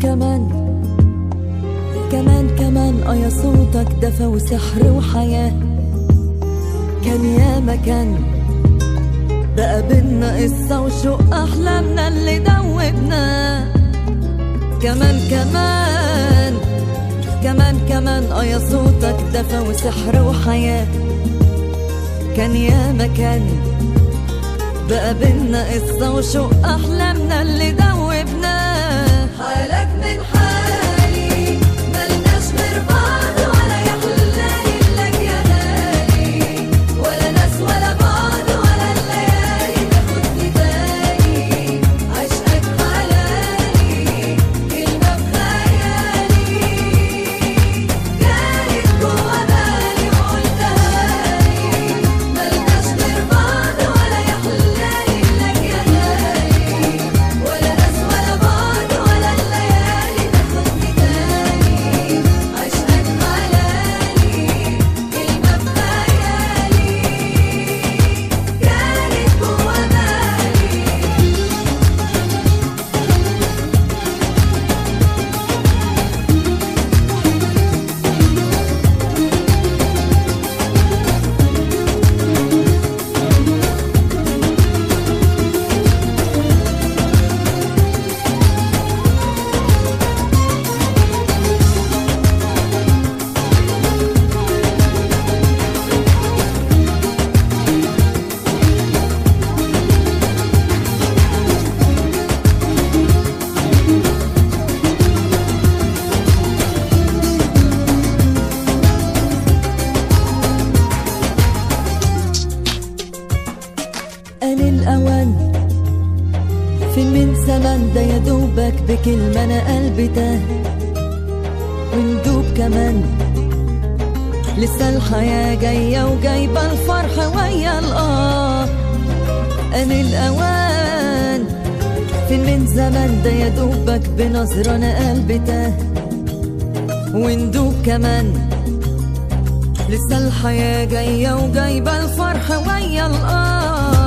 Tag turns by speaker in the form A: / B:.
A: كمان كمان كمان اه يا صوتك دفى وسحر وحياة كان يا مكان بقى بينا قصة وشوق أحلامنا اللي دوبنا كمان كمان كمان كمان اه يا صوتك دفى وسحر وحياة كان يا مكان بقى بينا قصة وشوق أحلامنا اللي دوبنا حالك من حالي ملناش غير بعض ولا يحلالي لك يا غالي ولا ناس ولا بعض ولا الليالي تاخدني تاني عشقك حلالي كلمة بخيالي كانت جوا بالي وقلتها لي ملناش غير بعض ولا يحلالي لك يا غالي ولا ناس ولا بعض ولا الليالي تاخدني تاني عشقك حلالي كلمة بخيالي كانت جوا بالي آن الأوان في من زمان ده يا دوبك بكلمة أنا قلبي تاه وندوب كمان لسه الحياة جاية وجايبة الفرحة ويا الآه آن الأوان في من زمان ده يا دوبك بنظرة أنا قلبي تاه وندوب كمان لسه الحياة جاية وجايبة الفرحة ويا الآه